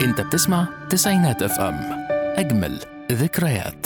انت بتسمع تسعينات اف ام اجمل ذكريات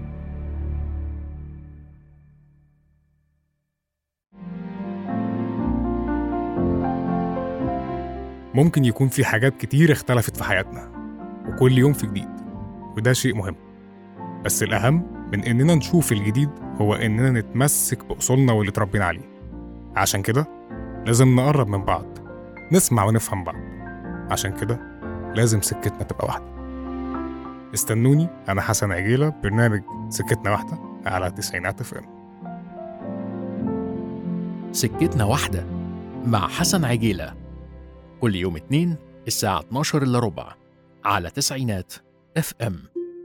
ممكن يكون في حاجات كتير اختلفت في حياتنا وكل يوم في جديد وده شيء مهم بس الأهم من إننا نشوف الجديد هو إننا نتمسك بأصولنا واللي اتربينا عليه عشان كده لازم نقرب من بعض نسمع ونفهم بعض عشان كده لازم سكتنا تبقى واحدة استنوني أنا حسن عجيلة برنامج سكتنا واحدة على تسعينات اف ام سكتنا واحدة مع حسن عجيلة كل يوم اتنين الساعة 12 إلا ربع على تسعينات اف ام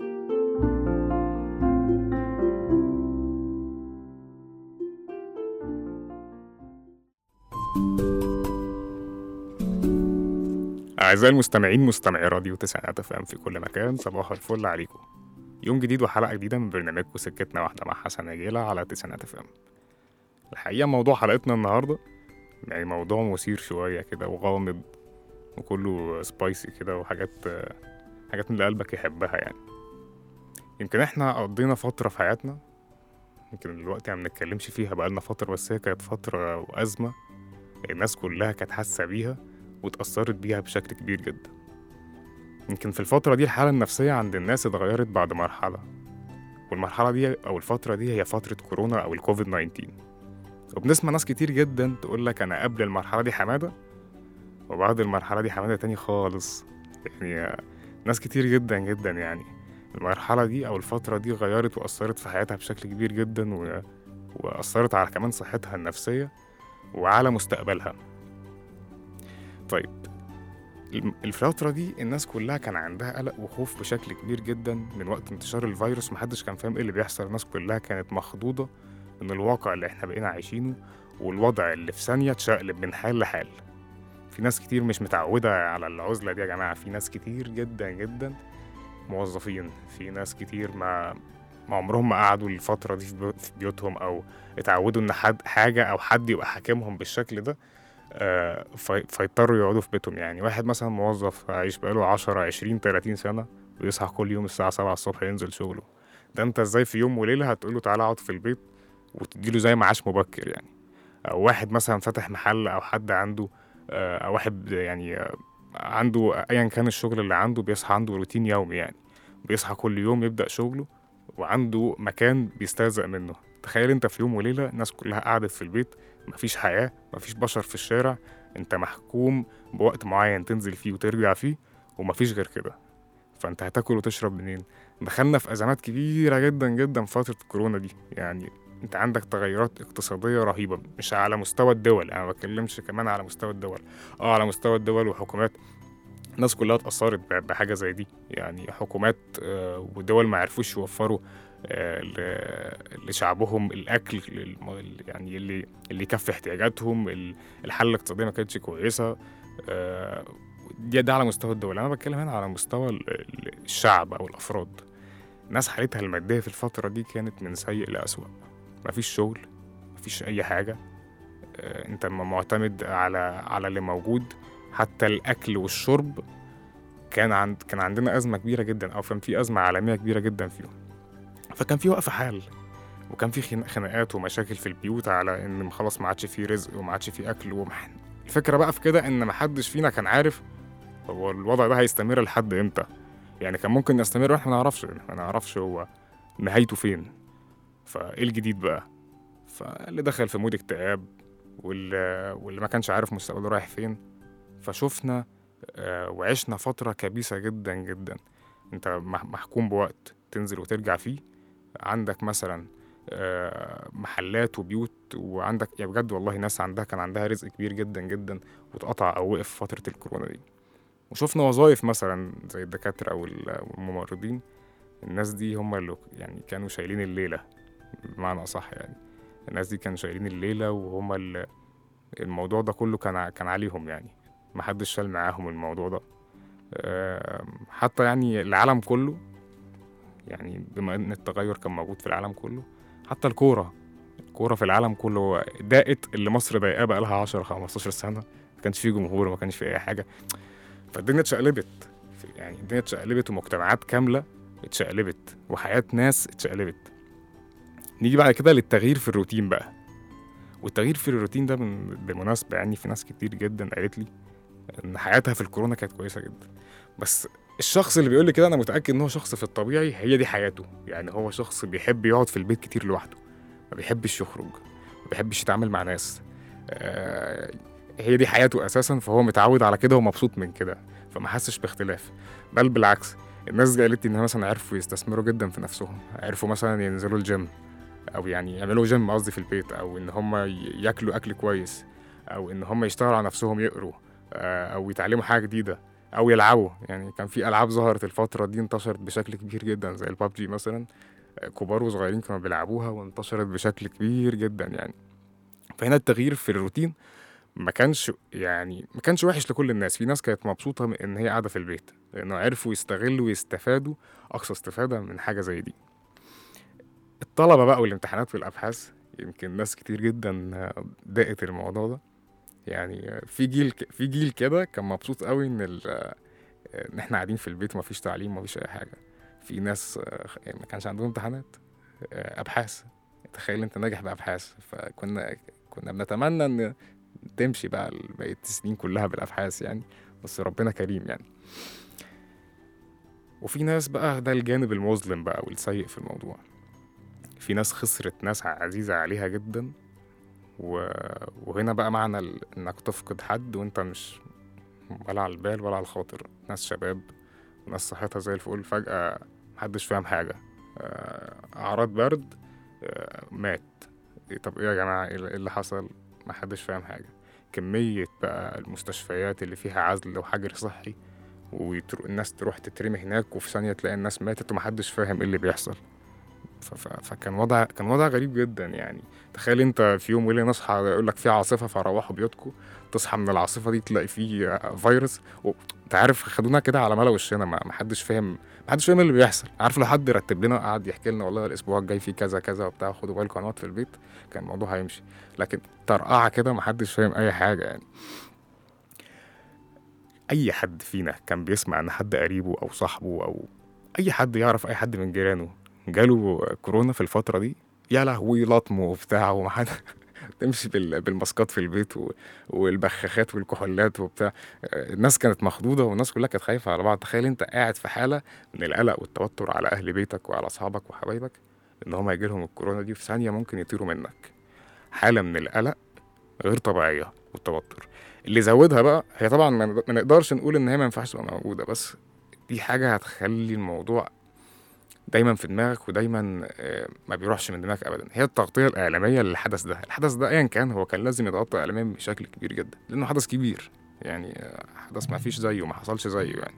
أعزائي المستمعين مستمعي راديو تسعينات اف ام في كل مكان صباح الفل عليكم يوم جديد وحلقة جديدة من برنامجكم سكتنا واحدة مع حسن عجيلة على تسعينات اف ام الحقيقة موضوع حلقتنا النهاردة يعني موضوع مثير شوية كده وغامض وكله سبايسي كده وحاجات حاجات من اللي قلبك يحبها يعني يمكن احنا قضينا فترة في حياتنا يمكن دلوقتي ما بنتكلمش فيها بقالنا فترة بس هي كانت فترة وأزمة الناس كلها كانت حاسة بيها واتأثرت بيها بشكل كبير جدا يمكن في الفترة دي الحالة النفسية عند الناس اتغيرت بعد مرحلة والمرحلة دي أو الفترة دي هي فترة كورونا أو الكوفيد 19 وبنسمع ناس كتير جدا تقول لك أنا قبل المرحلة دي حمادة وبعد المرحلة دي حمادة تاني خالص يعني ناس كتير جدا جدا يعني المرحلة دي أو الفترة دي غيرت وأثرت في حياتها بشكل كبير جدا و... وأثرت على كمان صحتها النفسية وعلى مستقبلها طيب الم- الفترة دي الناس كلها كان عندها قلق وخوف بشكل كبير جدا من وقت انتشار الفيروس محدش كان فاهم ايه اللي بيحصل الناس كلها كانت مخضوضة من الواقع اللي احنا بقينا عايشينه والوضع اللي في ثانية اتشقلب من حال لحال في ناس كتير مش متعودة على العزلة دي يا جماعة في ناس كتير جدا جدا موظفين في ناس كتير ما ما عمرهم ما قعدوا الفترة دي في بيو- في بيوتهم أو اتعودوا إن حد حاجة أو حد يبقى حاكمهم بالشكل ده آه، في- فيضطروا يقعدوا في بيتهم يعني واحد مثلا موظف عايش بقاله 10 20 30 سنة ويصحى كل يوم الساعة 7 الصبح ينزل شغله ده انت ازاي في يوم وليلة هتقوله تعالى اقعد في البيت وتديله زي معاش مبكر يعني أو واحد مثلا فتح محل أو حد عنده آه، أو واحد يعني آه، عنده أيا كان الشغل اللي عنده بيصحى عنده روتين يومي يعني بيصحى كل يوم يبدأ شغله وعنده مكان بيستهزأ منه تخيل انت في يوم وليلة الناس كلها قعدت في البيت مفيش حياة مفيش بشر في الشارع انت محكوم بوقت معين تنزل فيه وترجع فيه ومفيش غير كده فانت هتاكل وتشرب منين دخلنا في ازمات كبيره جدا جدا في فتره الكورونا دي يعني انت عندك تغيرات اقتصاديه رهيبه مش على مستوى الدول انا ما بتكلمش كمان على مستوى الدول اه على مستوى الدول وحكومات الناس كلها اتأثرت ب- بحاجة زي دي يعني حكومات آه، ودول ما عرفوش يوفروا آه، ل- لشعبهم الأكل للم- يعني اللي اللي يكفي احتياجاتهم ال- الحالة الاقتصادية ما كانتش كويسة آه، دي ده على مستوى الدول أنا بتكلم هنا على مستوى ال- ال- الشعب أو الأفراد الناس حالتها المادية في الفترة دي كانت من سيء لأسوأ مفيش شغل مفيش أي حاجة آه، أنت م- معتمد على على اللي موجود حتى الأكل والشرب كان عند كان عندنا أزمة كبيرة جدا أو كان في أزمة عالمية كبيرة جدا فيهم فكان في وقف حال وكان في خنا- خناقات ومشاكل في البيوت على إن خلاص ما عادش في رزق وما عادش في أكل ومح... الفكرة بقى في كده إن محدش فينا كان عارف هو الوضع ده هيستمر لحد إمتى يعني كان ممكن يستمر واحنا ما نعرفش ما نعرفش هو نهايته فين فايه الجديد بقى فاللي دخل في مود اكتئاب واللي, واللي ما كانش عارف مستقبله رايح فين فشفنا آه، وعشنا فترة كبيسة جدا جدا انت مح- محكوم بوقت تنزل وترجع فيه عندك مثلا آه، محلات وبيوت وعندك يا بجد والله ناس عندها كان عندها رزق كبير جدا جدا واتقطع او وقف في فترة الكورونا دي وشفنا وظائف مثلا زي الدكاترة او ال- والممرضين الناس دي هم اللي يعني كانوا شايلين الليلة بمعنى أصح يعني الناس دي كانوا شايلين الليلة وهم اللي الموضوع ده كله كان ع- كان عليهم يعني محدش شال معاهم الموضوع ده آم، حتى يعني العالم كله يعني بما ان التغير كان موجود في العالم كله حتى الكورة الكورة في العالم كله ضاقت اللي مصر ضايقاه بقالها 10 15 سنة ما كانش فيه جمهور ما كانش فيه أي حاجة فالدنيا اتشقلبت في- يعني الدنيا اتشقلبت ومجتمعات كامله اتشقلبت وحياه ناس اتشقلبت نيجي بعد كده للتغيير في الروتين بقى والتغيير في الروتين ده من بالمناسبه يعني في ناس كتير جدا قالت لي ان حياتها في الكورونا كانت كويسه جدا بس الشخص اللي بيقول لي كده انا متاكد ان هو شخص في الطبيعي هي دي حياته يعني هو شخص بيحب يقعد في البيت كتير لوحده ما بيحبش يخرج ما بيحبش يتعامل مع ناس آه هي دي حياته اساسا فهو متعود على كده ومبسوط من كده فما حسش باختلاف بل بالعكس الناس دي قالت لي ان مثلا عرفوا يستثمروا جدا في نفسهم عرفوا مثلا ينزلوا الجيم او يعني يعملوا جيم قصدي في البيت او ان هم ياكلوا اكل كويس او ان هم يشتغلوا على نفسهم يقروا آه، او يتعلموا حاجه جديده او يلعبوا يعني كان في العاب ظهرت الفتره دي انتشرت بشكل كبير جدا زي البابجي مثلا آه، كبار وصغيرين كانوا بيلعبوها وانتشرت بشكل كبير جدا يعني فهنا التغيير في الروتين ما كانش يعني ما كانش وحش لكل الناس في ناس كانت مبسوطه من ان هي قاعده في البيت لانه عرفوا يستغلوا ويستفادوا اقصى استفاده من حاجه زي دي الطلبه بقى والامتحانات والابحاث يمكن ناس كتير جدا آه، ضاقت الموضوع ده يعني آه، في جيل ك- في جيل كده كان مبسوط قوي ان ال- آه، ان احنا قاعدين في البيت ومفيش تعليم ومفيش اي حاجه في ناس آه، يعني ما كانش عندهم امتحانات آه، ابحاث تخيل انت ناجح بابحاث فكنا كنا بنتمنى ان تمشي بقى بقية السنين كلها بالابحاث يعني بس ربنا كريم يعني وفي ناس بقى ده الجانب المظلم بقى والسيء في الموضوع في ناس خسرت ناس عزيزة عليها جدا و... وهنا بقى معنى ال... انك تفقد حد وانت مش ولا على البال ولا على الخاطر ناس شباب وناس صحتها زي الفل فجأة محدش فاهم حاجة آه، أعراض برد آه، مات إيه طب ايه يا جماعة ايه اللي حصل محدش فاهم حاجة كمية بقى المستشفيات اللي فيها عزل وحجر صحي والناس تروح تترمي هناك وفي ثانية تلاقي الناس ماتت ومحدش فاهم ايه اللي بيحصل ف- ف- فكان وضع كان وضع غريب جدا يعني تخيل انت في يوم وليله نصحى يقول لك في عاصفه فروحوا بيوتكم تصحى من العاصفه دي تلاقي فيه فيروس انت عارف خدونا كده على ملا وشنا ما ما حدش فاهم ما حدش فاهم اللي بيحصل عارف لو حد رتب لنا قعد يحكي لنا والله الاسبوع الجاي فيه كذا كذا وبتاع خدوا بالكم هنقعد في البيت كان الموضوع هيمشي لكن طرقعه كده ما حدش فاهم اي حاجه يعني اي حد فينا كان بيسمع ان حد قريبه او صاحبه او اي حد يعرف اي حد من جيرانه جاله كورونا في الفتره دي يا لهوي لطمه وبتاع ومحد تمشي بال- بالماسكات في البيت و- والبخاخات والكحولات وبتاع آه، الناس كانت مخضوضه والناس كلها كانت خايفه على بعض تخيل انت قاعد في حاله من القلق والتوتر على اهل بيتك وعلى اصحابك وحبايبك ان هم يجيلهم الكورونا دي في ثانيه ممكن يطيروا منك حاله من القلق غير طبيعيه والتوتر اللي زودها بقى هي طبعا ما نقد- ما نقدرش نقول ان هي ما ينفعش تبقى موجوده بس دي حاجه هتخلي الموضوع دايما في دماغك ودايما آه، ما بيروحش من دماغك ابدا هي التغطيه الاعلاميه للحدث ده الحدث ده ايا كان هو كان لازم يتغطى اعلاميا بشكل كبير جدا لانه حدث كبير يعني آه، حدث ما فيش زيه ما حصلش زيه يعني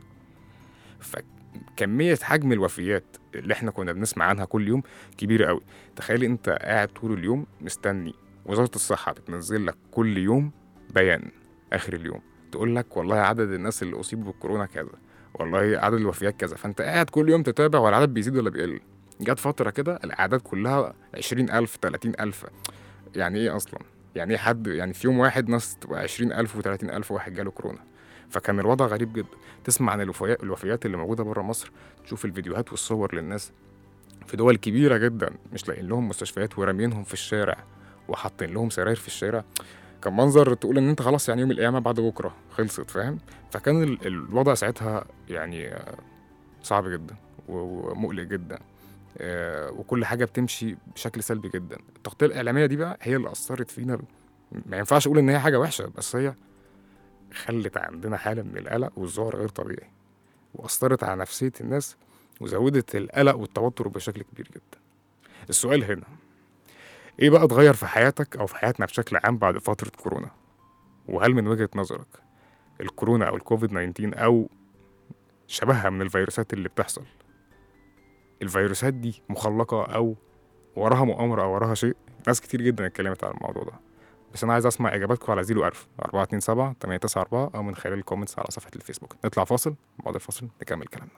فكميه حجم الوفيات اللي احنا كنا بنسمع عنها كل يوم كبيره قوي تخيل انت قاعد طول اليوم مستني وزاره الصحه بتنزل لك كل يوم بيان اخر اليوم تقول لك والله عدد الناس اللي اصيبوا بالكورونا كذا والله عدد الوفيات كذا فانت قاعد كل يوم تتابع والعدد بيزيد ولا بيقل جت فترة كده الأعداد كلها عشرين ألف تلاتين ألف يعني إيه أصلا؟ يعني إيه حد يعني في يوم واحد ناس تبقى عشرين ألف وتلاتين ألف واحد جاله كورونا فكان الوضع غريب جدا تسمع عن الوفيات الوفيات اللي موجودة بره مصر تشوف الفيديوهات والصور للناس في دول كبيرة جدا مش لاقيين لهم مستشفيات ورامينهم في الشارع وحاطين لهم سراير في الشارع كان منظر تقول ان انت خلاص يعني يوم القيامه بعد بكره خلصت فاهم فكان ال- الوضع ساعتها يعني آه، صعب جدا و- ومقلق جدا آه، وكل حاجه بتمشي بشكل سلبي جدا التغطيه الاعلاميه دي بقى هي اللي اثرت فينا ما ينفعش اقول ان هي حاجه وحشه بس هي خلت عندنا حاله من القلق والذعر غير طبيعي واثرت على نفسيه الناس وزودت القلق والتوتر بشكل كبير جدا السؤال هنا ايه بقى اتغير في حياتك او في حياتنا بشكل عام بعد فتره كورونا وهل من وجهه نظرك الكورونا او الكوفيد 19 او شبهها من الفيروسات اللي بتحصل الفيروسات دي مخلقة أو وراها مؤامرة أو وراها شيء ناس كتير جدا اتكلمت على الموضوع ده بس أنا عايز أسمع إجاباتكم على 01000 427 894 أو من خلال الكومنتس على صفحة الفيسبوك نطلع فاصل بعد الفاصل نكمل كلامنا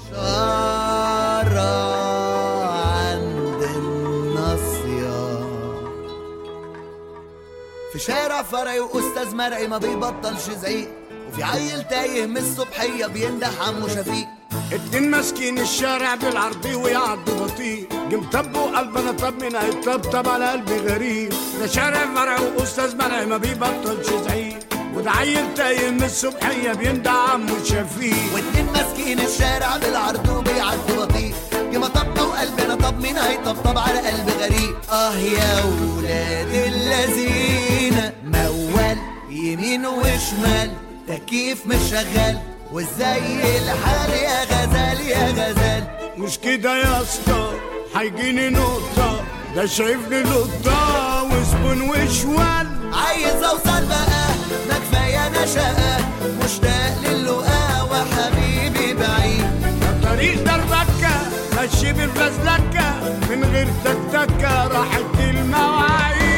شارع عند الناصية في شارع فرعي وأستاذ مرعي ما بيبطلش زعيق وفي عيل تايه من الصبحية بينده عمو شفيق اتنين ماسكين الشارع بالعرضي ويعدوا بطيء جم طبوا قلبنا طب من هيطبطب على قلبي غريب ده شارع فرع واستاذ منع ما بيبطلش زعيق وده عيل تايه من الصبحية بيندع عمو شفيق واتنين ماسكين الشارع بالعرض وبيعدوا بطيء يا طبنا وقلبنا طب مين هيطبطب على قلب غريب اه يا ولاد اللذين موال يمين وشمال تكييف مش شغال وازاي الحال يا غزال يا غزال مش كده يا اسطى هيجيني نقطة ده شايفني لقطة وزبون وشوال عايز اوصل بقى ما كفايه انا شقه مشتاق للقاء وحبيبي بعيد طريق دربكة ماشي بالفزلكة من غير تكتكة راحت المواعيد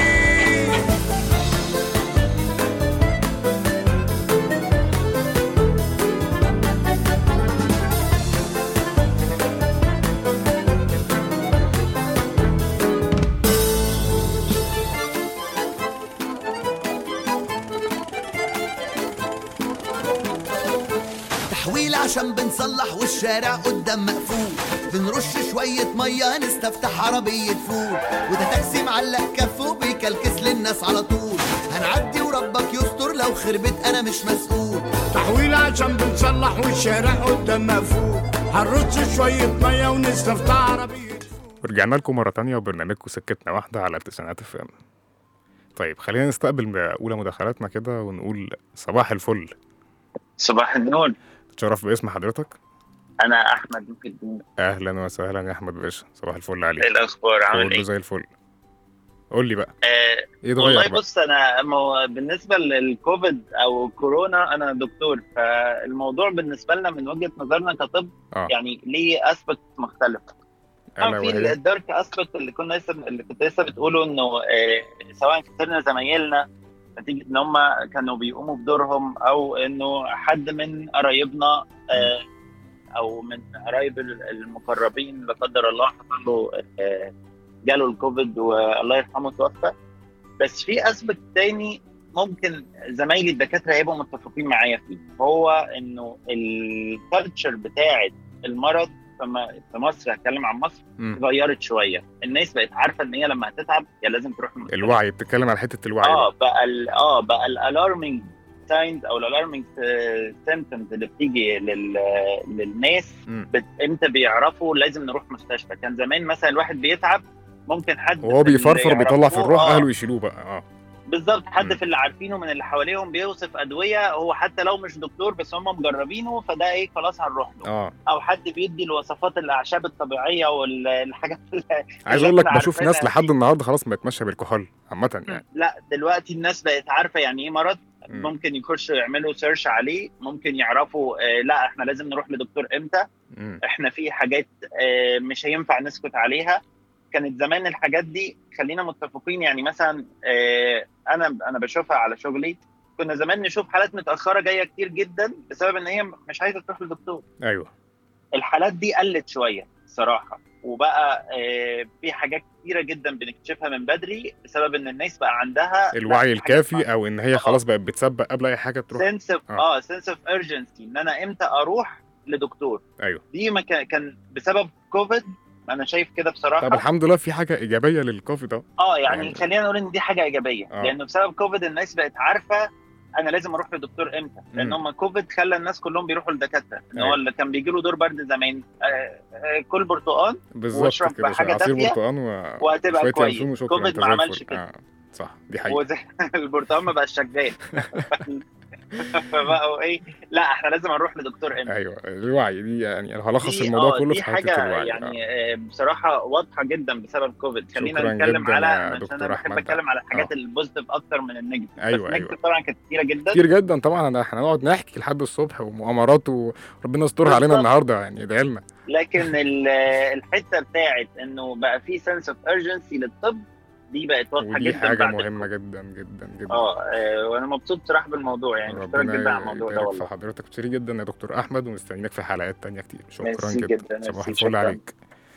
تحويل عشان بنصلح والشارع قدام مقفول بنرش شوية مية نستفتح عربية فول وده تاكسي معلق كفه بيكلكس للناس على طول هنعدي وربك يستر لو خربت انا مش مسؤول تحويل عشان بنصلح والشارع قدام مقفول هنرش شوية مية ونستفتح عربية ورجعنا لكم مرة تانية وبرنامجكم سكتنا واحدة على التسعينات اف ام طيب خلينا نستقبل أولى مداخلاتنا كده ونقول صباح الفل صباح النور تشرف باسم حضرتك انا احمد محي الدين أهلا وسهلا يا أحمد باشا صباح الفل عليك ايه الاخبار عامل كله ايه زي الفل قول لي بقى آه ايه والله اتغير بقى بص انا مو- بالنسبه للكوفيد او كورونا انا دكتور فالموضوع بالنسبه لنا من وجهه نظرنا كطب اه يعني ليه اسبكت مختلفه ألا طبعا في وهي الدارك اسبكت اللي كنا لسه اللي كنت لسه بتقوله انه آه سواء خسرنا زمايلنا نتيجه ان هم كانوا بيقوموا بدورهم او انه حد من قرايبنا آه او من قرايب المقربين لا قدر الله حصل له آه جاله الكوفيد والله يرحمه توفى بس في اسبكت تاني ممكن زمايلي الدكاتره هيبقوا متفقين معايا فيه هو انه الكالتشر بتاعه المرض فما- في مصر هتكلم عن مصر مم. اتغيرت شويه الناس بقت عارفه ان هي لما هتتعب هي لازم تروح المستشفى الوعي بتتكلم على حتة الوعي اه بقى. بقى ال اه بقى الالارمنج ساينز او الالارمنج سيمبتومز اللي بتيجي لل للناس مم. بت... امتى بيعرفوا لازم نروح مستشفى كان زمان مثلا الواحد بيتعب ممكن حد وهو في اللي بيفرفر بيطلع في يعرفوه- الروح آه، أهله يشيلوه بقى اه بالظبط حد مم. في اللي عارفينه من اللي حواليهم بيوصف ادويه هو حتى لو مش دكتور بس هم مجربينه فده ايه خلاص هنروح له اه او حد بيدي الوصفات الاعشاب الطبيعيه والحاجات اللي عايز اللي اقول لك إحنا بشوف ناس عارفينها لحد دي. النهارده خلاص بتمشى بالكحول عامة يعني لا دلوقتي الناس بقت عارفه يعني ايه مرض مم. ممكن يخشوا يعملوا سيرش عليه ممكن يعرفوا آه لا احنا لازم نروح لدكتور امتى مم. احنا في حاجات آه مش هينفع نسكت عليها كانت زمان الحاجات دي خلينا متفقين يعني مثلا آه انا انا بشوفها على شغلي كنا زمان نشوف حالات متاخره جايه كتير جدا بسبب ان هي مش عايزه تروح لدكتور ايوه الحالات دي قلت شويه صراحه وبقى آه في حاجات كتيره جدا بنكتشفها من بدري بسبب ان الناس بقى عندها الوعي لا، في حاجة اسمها الكافي او ان هي خلاص بقت بتسبق قبل اي حاجه تروح سنس اوف آه. اه سنس اوف urgency ان انا امتى اروح لدكتور ايوه دي ما كان كان بسبب كوفيد انا شايف كده بصراحه طب الحمد لله في حاجه ايجابيه للكوفيد ده اه يعني, يعني- خلينا نقول ان دي حاجه ايجابيه آه. لانه بسبب كوفيد الناس بقت عارفه انا لازم اروح لدكتور امتى لان مم. هم كوفيد خلى الناس كلهم بيروحوا لدكاتره ان أيوة. هو اللي كان بيجي له دور برد زمان آه آه كل برتقال بالظبط واشرب كده حاجة عصير دافية برتقان و... وهتبقى شوية كويس. ينسون وشكرا كوفيد انت ما زي عملش الفل. كده. آه. صح دي حقيقه وزي البرتقال ما بقاش شغال فبقوا ايه لا احنا لازم نروح لدكتور امتى ايوه الوعي دي يعني انا هلخص دي- الموضوع آه، كله دي في حته حاجه الوعي يعني آه، بصراحه واضحه جدا بسبب كوفيد خلينا شكراً نتكلم جداً على يا عشان دكتور انا بحب أحمد. اتكلم على الحاجات آه. البوزيتيف اكتر من النيجاتيف أيوة، بس أيوة. النيجاتيف طبعا كانت كتيره جدا كتير جدا طبعا أنا- احنا نقعد نحكي لحد الصبح ومؤامرات وربنا يسترها علينا بالظبط. النهارده يعني ادعي لنا لكن ال- الحته بتاعت انه بقى في سنس اوف urgency للطب دي بقت واضحه ودي جدا حاجه بعد مهمه الكوفيد. جدا جدا جدا اه آه، وانا مبسوط بصراحه بالموضوع يعني مشكور ربنا جدا على الموضوع ده يبارك في والله حضرتك كتير جدا يا دكتور احمد ومستنيينك في حلقات تانية كتير شكرا ميرسي جدا جدا، صباح ميرسي، الفل شكراً. عليك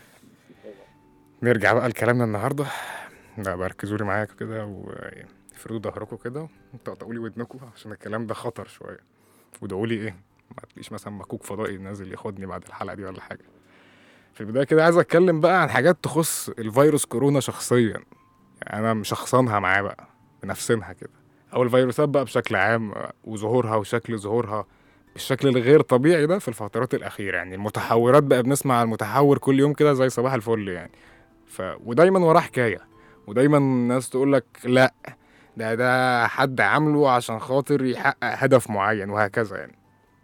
نرجع بقى لكلامنا النهارده لا بقى ركزوا لي معايا كده وافردوا ظهركم كده وطقطقوا لي ودنكم عشان الكلام ده خطر شويه وادعوا لي ايه ما تلاقيش مثلا مكوك فضائي نازل ياخدني بعد الحلقه دي ولا حاجه في البدايه كده عايز اتكلم بقى عن حاجات تخص الفيروس كورونا شخصيا يعني انا مشخصنها معاه بقى بنفسنها كده او الفيروسات بقى بشكل عام آه، وظهورها وشكل ظهورها بالشكل الغير طبيعي ده في الفترات الاخيره يعني المتحورات بقى بنسمع عن المتحور كل يوم كده زي صباح الفل يعني ف ودايما وراه حكايه ودايما الناس تقول لك لا ده ده حد عامله عشان خاطر يحقق هدف معين وهكذا يعني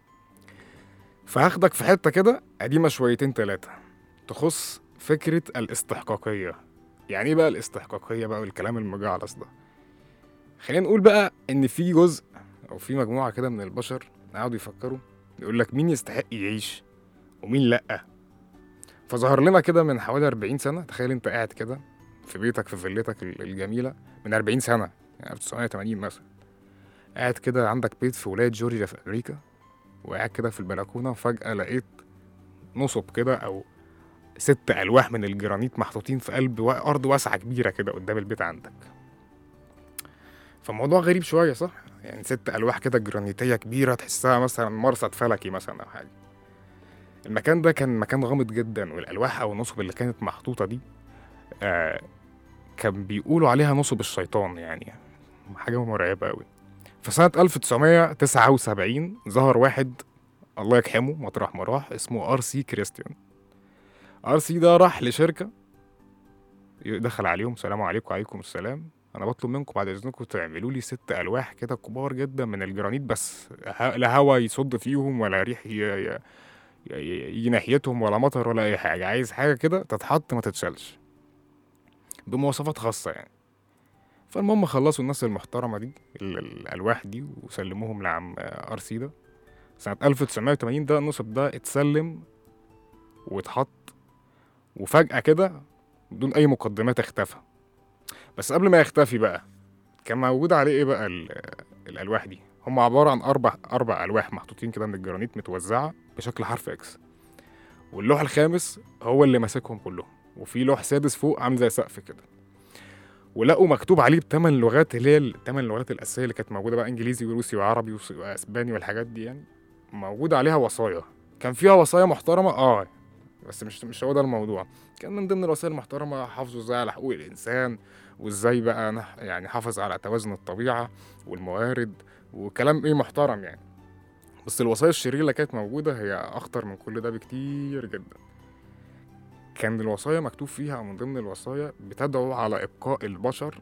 فهاخدك في حته كده قديمه شويتين تلاتة تخص فكره الاستحقاقيه يعني ايه بقى الاستحقاقيه بقى والكلام المجعلص ده خلينا نقول بقى ان في جزء او في مجموعه كده من البشر قعدوا يفكروا يقول لك مين يستحق يعيش ومين لا فظهر لنا كده من حوالي 40 سنه تخيل انت قاعد كده في بيتك في فيلتك ال- الجميله من 40 سنه يعني 1980 مثلا قاعد كده عندك بيت في ولايه جورجيا في امريكا وقاعد كده في البلكونه وفجاه لقيت نصب كده او ست الواح من الجرانيت محطوطين في قلب وا- ارض واسعه كبيره كده قدام البيت عندك فالموضوع غريب شويه صح يعني ست الواح كده جرانيتيه كبيره تحسها مثلا مرصد فلكي مثلا او حاجه المكان ده كان مكان غامض جدا والالواح او النصب اللي كانت محطوطه دي آه كان بيقولوا عليها نصب الشيطان يعني حاجه مرعبه قوي في سنه 1979 ظهر واحد الله يجحمه مطرح ما راح اسمه ار سي كريستيان ار سي ده راح لشركه دخل عليهم سلام عليكم وعليكم السلام انا بطلب منكم بعد اذنكم تعملوا لي ست الواح كده كبار جدا من الجرانيت بس ه- لا هوا يصد فيهم ولا ريح ي- ي- ي- يجي ناحيتهم ولا مطر ولا اي حاجه عايز حاجه كده تتحط ما تتشالش بمواصفات خاصه يعني فالمهم خلصوا الناس المحترمه دي ال- ال- الالواح دي وسلموهم لعم ار سي ده سنه 1980 ده النصب ده اتسلم واتحط وفجاه كده بدون اي مقدمات اختفى بس قبل ما يختفي بقى كان موجود عليه ايه بقى ال- الالواح دي هم عباره عن اربع اربع الواح محطوطين كده من الجرانيت متوزعه بشكل حرف اكس واللوح الخامس هو اللي ماسكهم كلهم وفي لوح سادس فوق عامل زي سقف كده ولقوا مكتوب عليه بثمان لغات اللي هي الثمان لغات الاساسيه اللي كانت موجوده بقى انجليزي وروسي وعربي وس- واسباني والحاجات دي يعني موجود عليها وصايا كان فيها وصايا محترمه اه بس مش مش هو ده الموضوع كان من ضمن الوصايا المحترمه حافظوا ازاي على حقوق الانسان وازاي بقى نح يعني حافظ على توازن الطبيعه والموارد وكلام ايه محترم يعني بس الوصايا الشريره اللي كانت موجوده هي اخطر من كل ده بكتير جدا كان الوصايا مكتوب فيها أو من ضمن الوصايا بتدعو على ابقاء البشر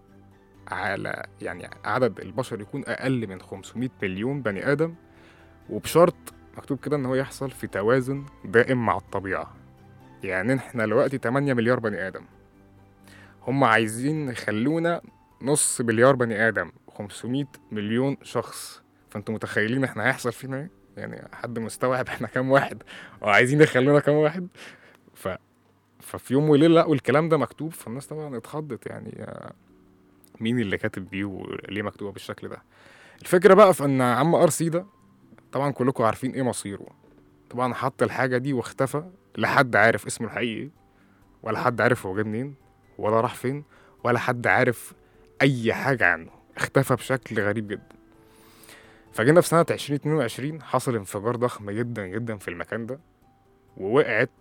على يعني عدد البشر يكون اقل من 500 مليون بني ادم وبشرط مكتوب كده ان هو يحصل في توازن دائم مع الطبيعه يعني احنا دلوقتي 8 مليار بني ادم هم عايزين يخلونا نص مليار بني ادم 500 مليون شخص فانتوا متخيلين احنا هيحصل فينا ايه يعني حد مستوعب احنا كام واحد وعايزين يخلونا كام واحد ف ففي يوم وليله لقوا الكلام ده مكتوب فالناس طبعا اتخضت يعني آه، مين اللي كاتب بيه وليه مكتوبه بالشكل ده الفكره بقى في ان عم ار سي ده طبعا كلكم عارفين ايه مصيره طبعا حط الحاجه دي واختفى لا حد عارف اسمه الحقيقي ولا حد عارف هو جه منين ولا راح فين ولا حد عارف اي حاجه عنه اختفى بشكل غريب جدا فجينا في سنة 2022 حصل انفجار ضخم جدا جدا في المكان ده ووقعت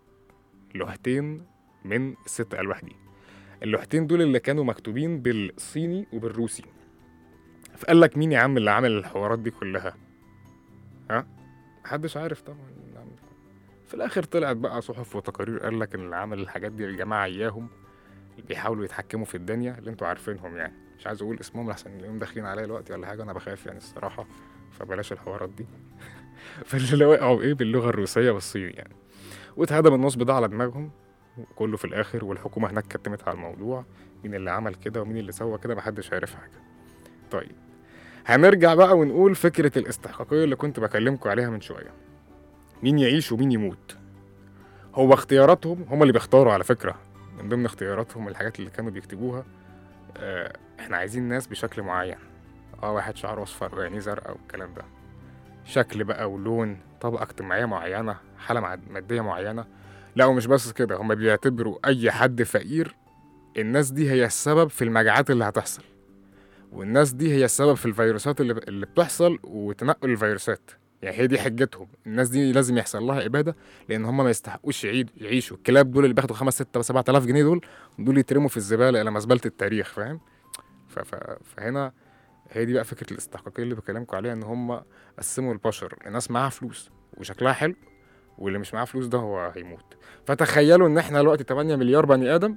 لوحتين من الست ألواح دي اللوحتين دول اللي كانوا مكتوبين بالصيني وبالروسي فقال لك مين يا عم اللي عامل الحوارات دي كلها ها محدش عارف طبعا مين اللي عامل في الاخر طلعت بقى صحف وتقارير قال لك ان اللي عامل الحاجات دي الجماعه اياهم اللي بيحاولوا يتحكموا في الدنيا اللي انتوا عارفينهم يعني مش عايز اقول اسمهم لحسن اليوم داخلين عليا دلوقتي ولا حاجه انا بخاف يعني الصراحه فبلاش الحوارات دي فاللي وقعوا ايه باللغه الروسيه والصيني يعني واتهدم النصب ده على دماغهم كله في الاخر والحكومه هناك كتمت على الموضوع مين اللي عمل كده ومين اللي سوى كده محدش عارف حاجه طيب هنرجع بقى ونقول فكره الاستحقاقيه اللي كنت بكلمكم عليها من شويه مين يعيش ومين يموت هو اختياراتهم هم اللي بيختاروا على فكره من ضمن اختياراتهم الحاجات اللي كانوا بيكتبوها آه احنا عايزين ناس بشكل معين اه واحد شعره اصفر وعينيه زرقاء والكلام ده شكل بقى ولون طبقة اجتماعية معينة حالة مع- مادية معينة لا ومش بس كده هما بيعتبروا أي حد فقير الناس دي هي السبب في المجاعات اللي هتحصل والناس دي هي السبب في الفيروسات اللي, اللي بتحصل وتنقل الفيروسات يعني هي دي حجتهم الناس دي لازم يحصل لها اباده لان هم ما يستحقوش يعيد يعيشوا الكلاب دول اللي بياخدوا 5 6 7 آلاف جنيه دول دول يترموا في الزباله الى مزبله التاريخ فاهم ف- ف- فهنا هي دي بقى فكره الاستحقاقيه اللي بكلمكم عليها ان هم قسموا البشر الناس معاها فلوس وشكلها حلو واللي مش معاه فلوس ده هو هيموت فتخيلوا ان احنا دلوقتي 8 مليار بني ادم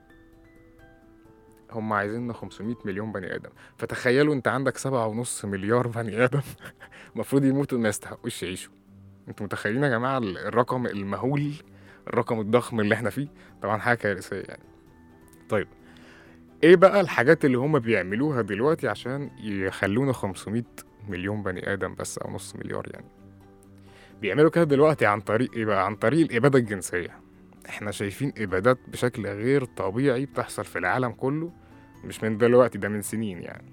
هم عايزيننا 500 مليون بني ادم فتخيلوا انت عندك سبعة ونص مليار بني ادم المفروض يموتوا ما يستحقوش يعيشوا انتوا متخيلين يا جماعه ال- الرقم المهول الرقم الضخم اللي احنا فيه طبعا حاجه كارثيه يعني طيب ايه بقى الحاجات اللي هم بيعملوها دلوقتي عشان يخلونا 500 مليون بني ادم بس او نص مليار يعني بيعملوا كده دلوقتي عن طريق ايه بقى عن طريق الاباده الجنسيه احنا شايفين ابادات بشكل غير طبيعي بتحصل في العالم كله مش من دلوقتي ده من سنين يعني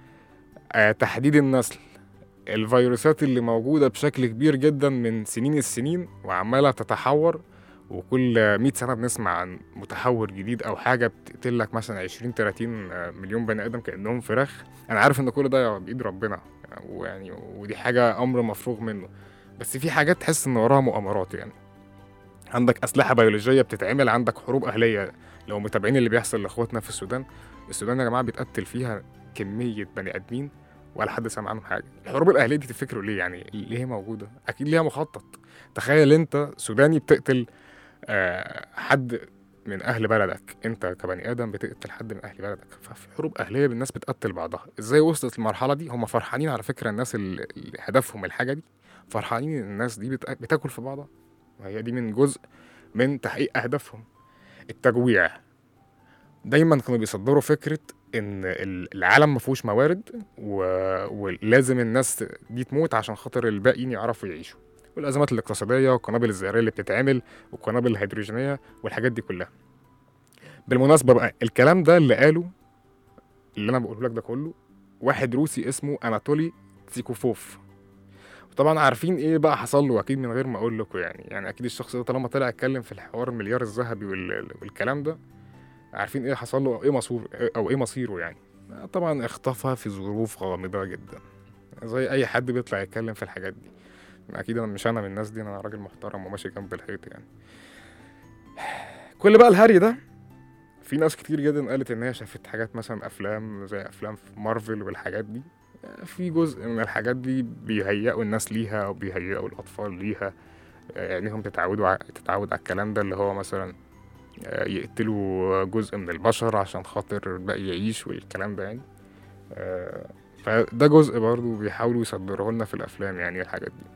آه تحديد النسل الفيروسات اللي موجودة بشكل كبير جدا من سنين السنين وعمالة تتحور وكل 100 سنة بنسمع عن متحور جديد أو حاجة بتقتل لك مثلا 20 30 مليون بني آدم كأنهم فراخ أنا عارف إن كل ده بإيد ربنا ويعني ودي حاجة أمر مفروغ منه بس في حاجات تحس إن وراها مؤامرات يعني عندك أسلحة بيولوجية بتتعمل عندك حروب أهلية لو متابعين اللي بيحصل لإخواتنا في السودان السودان يا جماعة بيتقتل فيها كمية بني آدمين ولا حد سمع عنهم حاجه الحروب الاهليه دي تفتكروا ليه يعني ليه هي موجوده اكيد ليها مخطط تخيل انت سوداني بتقتل آه، حد من اهل بلدك انت كبني ادم بتقتل حد من اهل بلدك ففي حروب اهليه الناس بتقتل بعضها ازاي وصلت للمرحله دي هم فرحانين على فكره الناس اللي اللي هدفهم الحاجه دي فرحانين ان الناس دي بتأ- بتاكل في بعضها وهي دي من جزء من تحقيق اهدافهم التجويع دايما كانوا بيصدروا فكره ان ال- العالم ما فيهوش موارد و... ولازم الناس دي تموت عشان خاطر الباقيين يعرفوا يعيشوا والازمات الاقتصاديه والقنابل الذريه اللي بتتعمل والقنابل الهيدروجينيه والحاجات دي كلها بالمناسبه بقى الكلام ده اللي قاله اللي انا بقوله لك ده كله واحد روسي اسمه اناتولي تسيكوفوف طبعا عارفين ايه بقى حصل له اكيد من غير ما اقول لكم يعني يعني اكيد الشخص ده طالما طلع اتكلم في الحوار المليار الذهبي وال... والكلام ده عارفين ايه حصل له او ايه مصير او ايه مصيره يعني طبعا اختفى في ظروف غامضة جدا زي اي حد بيطلع يتكلم في الحاجات دي اكيد انا مش انا من الناس دي انا راجل محترم وماشي جنب الحيط يعني كل بقى الهري ده في ناس كتير جدا قالت ان هي شافت حاجات مثلا افلام زي افلام في مارفل والحاجات دي في جزء من الحاجات دي بيهيئوا الناس ليها او بيهيئوا الاطفال ليها عينيهم تتعودوا ع- تتعود على الكلام ده اللي هو مثلا آه، يقتلوا جزء من البشر عشان خاطر الباقي يعيش والكلام ده يعني آه، فده جزء برضو بيحاولوا يصدروه لنا في الافلام يعني الحاجات دي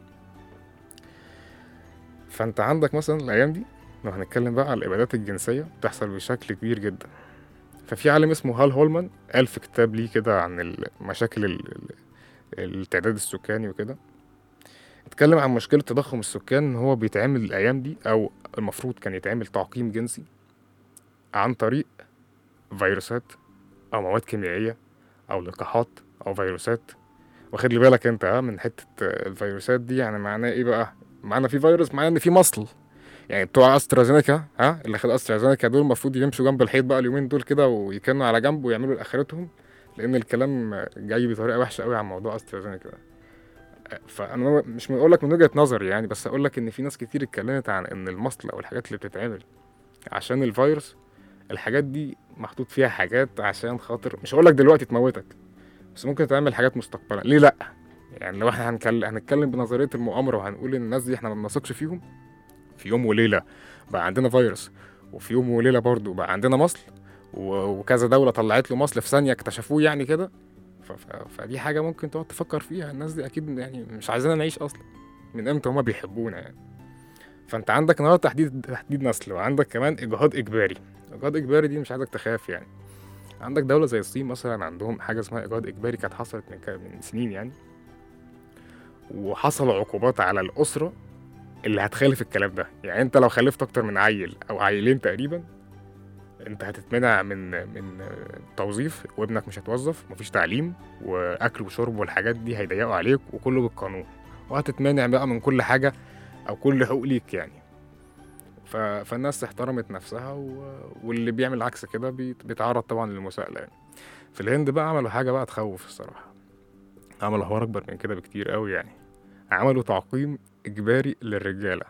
فانت عندك مثلا الايام دي لو هنتكلم بقى على الابادات الجنسيه بتحصل بشكل كبير جدا ففي عالم اسمه هال هولمان قال في كتاب ليه كده عن المشاكل ال- ال- التعداد السكاني وكده اتكلم عن مشكلة تضخم السكان ان هو بيتعمل الايام دي او المفروض كان يتعمل تعقيم جنسي عن طريق فيروسات او مواد كيميائية او لقاحات او فيروسات واخد لي بالك انت ها من حتة الفيروسات دي يعني معناه ايه بقى معناه في فيروس معناه ان في مصل يعني بتوع استرازينيكا ها اللي خد استرازينيكا دول المفروض يمشوا جنب الحيط بقى اليومين دول كده ويكنوا على جنب ويعملوا لاخرتهم لان الكلام جاي بطريقه وحشه قوي عن موضوع استرازينيكا ده فانا مش بقول لك من وجهه نظري يعني بس اقول لك ان في ناس كتير اتكلمت عن ان المصل او الحاجات اللي بتتعمل عشان الفيروس الحاجات دي محطوط فيها حاجات عشان خاطر مش هقول لك دلوقتي تموتك بس ممكن تعمل حاجات مستقبلا ليه لا يعني لو احنا هنكلم هنتكلم بنظريه المؤامره وهنقول ان الناس دي احنا ما بنثقش فيهم في يوم وليله بقى عندنا فيروس وفي يوم وليله برضو بقى عندنا مصل و- وكذا دوله طلعت له مصل في ثانيه اكتشفوه يعني كده ف- ف- فدي حاجه ممكن تقعد تفكر فيها الناس دي اكيد يعني مش عايزيننا نعيش اصلا من امتى هما بيحبونا يعني فانت عندك النهارده تحديد تحديد نسل وعندك كمان اجهاض اجباري اجهاض اجباري دي مش عايزك تخاف يعني عندك دولة زي الصين مثلا عندهم حاجة اسمها إجهاض إجباري كانت حصلت من كا- من سنين يعني وحصل عقوبات على الأسرة اللي هتخالف الكلام ده يعني أنت لو خلفت أكتر من عيل أو عيلين تقريبا أنت هتتمنع من من توظيف وابنك مش هتوظف مفيش تعليم وأكل وشرب والحاجات دي هيضيقوا عليك وكله بالقانون وهتتمنع بقى من كل حاجة أو كل حقوق ليك يعني ف... فالناس احترمت نفسها و... واللي بيعمل عكس كده بيت... بيتعرض طبعا للمساءلة يعني في الهند بقى عملوا حاجة بقى تخوف الصراحة عملوا حوار أكبر من كده بكتير قوي يعني عملوا تعقيم إجباري للرجالة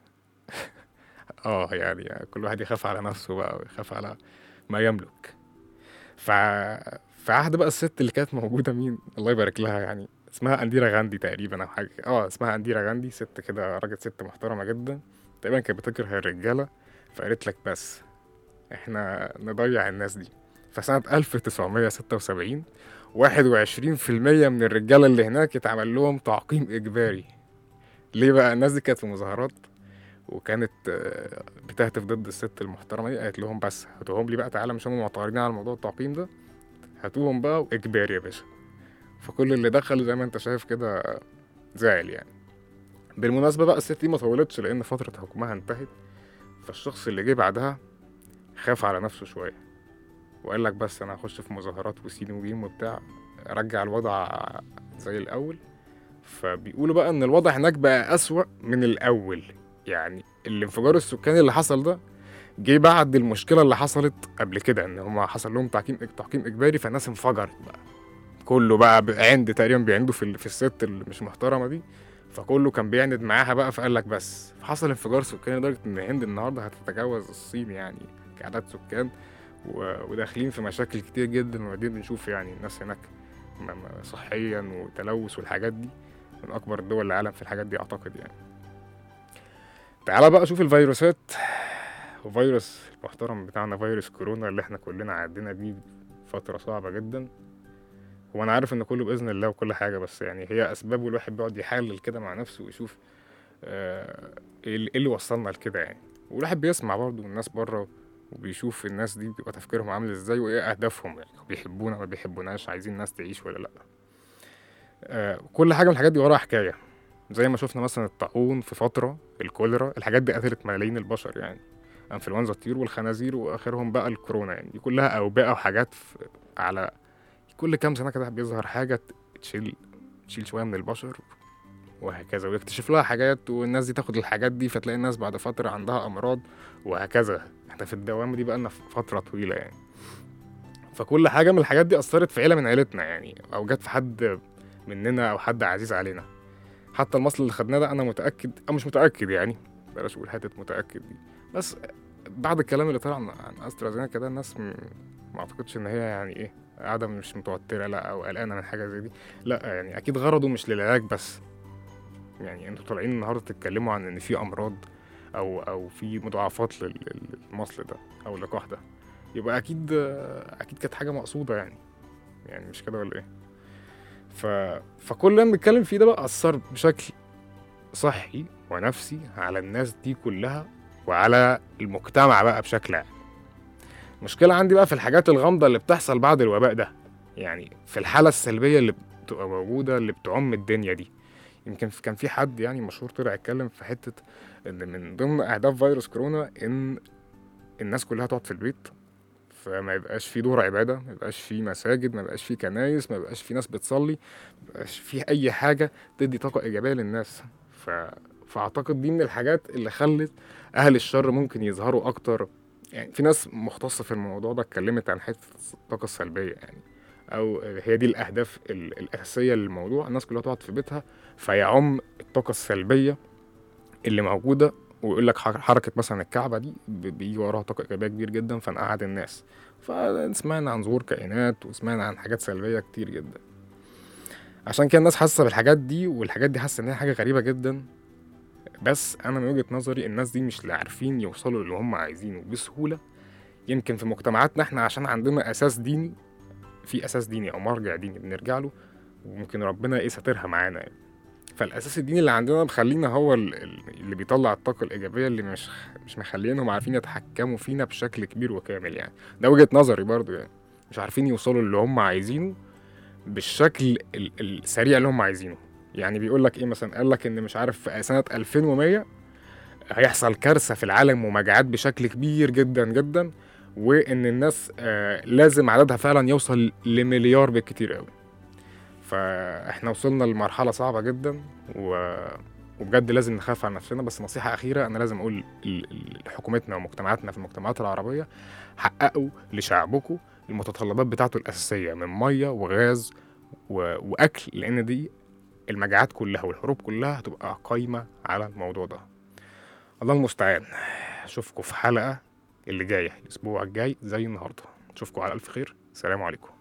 اه يعني, يعني كل واحد يخاف على نفسه بقى ويخاف على ما يملك ف في عهد بقى الست اللي كانت موجودة مين الله يبارك لها يعني اسمها أنديرا غاندي تقريبا أو حاجة اه اسمها أنديرا غاندي ست كده راجل ست محترمة جدا تقريبا كانت بتكره الرجالة فقالت لك بس احنا نضيع الناس دي فسنة 1976 21% من الرجالة اللي هناك اتعمل لهم تعقيم إجباري ليه بقى الناس دي كانت في مظاهرات وكانت آه، بتهتف ضد الست المحترمة دي قالت لهم بس هاتوهم لي بقى تعالى مش هم معترضين على موضوع التعقيم ده هاتوهم بقى وإجباري يا باشا فكل اللي دخل زي ما انت شايف كده زعل يعني بالمناسبة بقى الست دي ما طولتش لأن فترة حكمها انتهت فالشخص اللي جه بعدها خاف على نفسه شوية وقال لك بس أنا هخش في مظاهرات وسين وجيم وبتاع رجع الوضع زي الأول فبيقولوا بقى إن الوضع هناك بقى أسوأ من الأول يعني الانفجار السكاني اللي حصل ده جه بعد المشكلة اللي حصلت قبل كده إن هما حصل لهم تعقيم تعقيم إجباري فالناس انفجرت بقى كله بقى عند تقريبا بيعندوا في ال- في الست اللي مش محترمة دي فكله كان بيعند معاها بقى فقال لك بس فحصل انفجار سكاني لدرجة إن الهند النهاردة هتتجاوز الصين يعني كعدد سكان و- وداخلين في مشاكل كتير جدا وبعدين بنشوف يعني الناس هناك م- م- صحيا وتلوث والحاجات دي من أكبر الدول العالم في الحاجات دي أعتقد يعني تعالى بقى شوف الفيروسات وفيروس المحترم بتاعنا فيروس كورونا اللي احنا كلنا عدينا بيه فترة صعبة جدا هو أنا عارف إن كله بإذن الله وكل حاجة بس يعني هي أسباب والواحد بيقعد يحلل كده مع نفسه ويشوف آه، ايه اللي إيه اللي وصلنا لكده يعني والواحد بيسمع برضه من الناس بره وبيشوف الناس دي بيبقى تفكيرهم عامل ازاي وايه اهدافهم يعني بيحبونا ما بيحبوناش عايزين الناس تعيش ولا لا آه كل حاجه من الحاجات دي وراها حكايه زي ما شفنا مثلا الطاعون في فتره الكوليرا الحاجات دي قتلت ملايين البشر يعني انفلونزا الطيور والخنازير واخرهم بقى الكورونا يعني دي كلها اوبئه وحاجات في على كل كام سنه كده بيظهر حاجه تشيل تشيل شويه من البشر وهكذا ويكتشف لها حاجات والناس دي تاخد الحاجات دي فتلاقي الناس بعد فتره عندها امراض وهكذا احنا في الدوامه دي بقالنا فتره طويله يعني فكل حاجه من الحاجات دي اثرت في عيله من عيلتنا يعني او جت في حد مننا او حد عزيز علينا حتى المصل اللي خدناه ده انا متاكد او مش متاكد يعني بلاش اقول حته متاكد دي بس بعد الكلام اللي طلع عن عن استرازينيكا ده الناس م- ما اعتقدش ان هي يعني ايه قاعده مش متوتره لا او قلقانه من حاجه زي دي لا يعني اكيد غرضه مش للعلاج بس يعني انتوا طالعين النهارده تتكلموا عن ان في امراض او او في مضاعفات لل- لل- للمصل ده او اللقاح ده يبقى اكيد اكيد كانت حاجه مقصوده يعني يعني مش كده ولا ايه ف... فكل اللي أنا بنتكلم فيه ده بقى اثر بشكل صحي ونفسي على الناس دي كلها وعلى المجتمع بقى بشكل عام المشكله عندي بقى في الحاجات الغامضه اللي بتحصل بعد الوباء ده يعني في الحاله السلبيه اللي بتبقى موجوده اللي بتعم الدنيا دي يمكن في- كان في حد يعني مشهور طلع يتكلم في حته ان من ضمن اهداف فيروس كورونا ان الناس كلها تقعد في البيت فما يبقاش في دور عباده ما يبقاش في مساجد ما يبقاش في كنايس ما يبقاش في ناس بتصلي ما يبقاش في اي حاجه تدي طاقه ايجابيه للناس ف... فاعتقد دي من الحاجات اللي خلت اهل الشر ممكن يظهروا اكتر يعني في ناس مختصه في الموضوع ده اتكلمت عن حته الطاقه السلبيه يعني او هي دي الاهداف ال- الاساسيه للموضوع الناس كلها تقعد في بيتها فيعم الطاقه السلبيه اللي موجوده ويقول لك حر- حركه مثلا الكعبه دي ب- بيجي وراها طاقه ايجابيه كبير جدا فنقعد الناس فسمعنا عن ظهور كائنات وسمعنا عن حاجات سلبيه كتير جدا عشان كده الناس حاسه بالحاجات دي والحاجات دي حاسه ان هي حاجه غريبه جدا بس انا من وجهه نظري الناس دي مش لا عارفين يوصلوا اللي هم عايزينه بسهوله يمكن في مجتمعاتنا احنا عشان عندنا اساس ديني في اساس ديني او مرجع ديني بنرجع له وممكن ربنا ايه ساترها معانا يعني. فالاساس الديني اللي عندنا مخلينا هو ال- ال- اللي بيطلع الطاقه الايجابيه اللي مش مش مخلينهم عارفين يتحكموا فينا بشكل كبير وكامل يعني ده وجهه نظري برضو يعني مش عارفين يوصلوا اللي هم عايزينه بالشكل ال- السريع اللي هم عايزينه يعني بيقول لك ايه مثلا قال لك ان مش عارف في سنه 2100 هيحصل كارثه في العالم ومجاعات بشكل كبير جدا جدا وان الناس آه لازم عددها فعلا يوصل لمليار بالكتير قوي فاحنا وصلنا لمرحله صعبه جدا و... وبجد لازم نخاف على نفسنا بس نصيحه اخيره انا لازم اقول ل- ل- لحكومتنا ومجتمعاتنا في المجتمعات العربيه حققوا لشعبكم المتطلبات بتاعته الأساسية من مية وغاز و... وأكل لأن دي المجاعات كلها والحروب كلها هتبقى قايمة على الموضوع ده الله المستعان أشوفكم في حلقة اللي جاية الأسبوع الجاي زي النهاردة أشوفكم على ألف خير سلام عليكم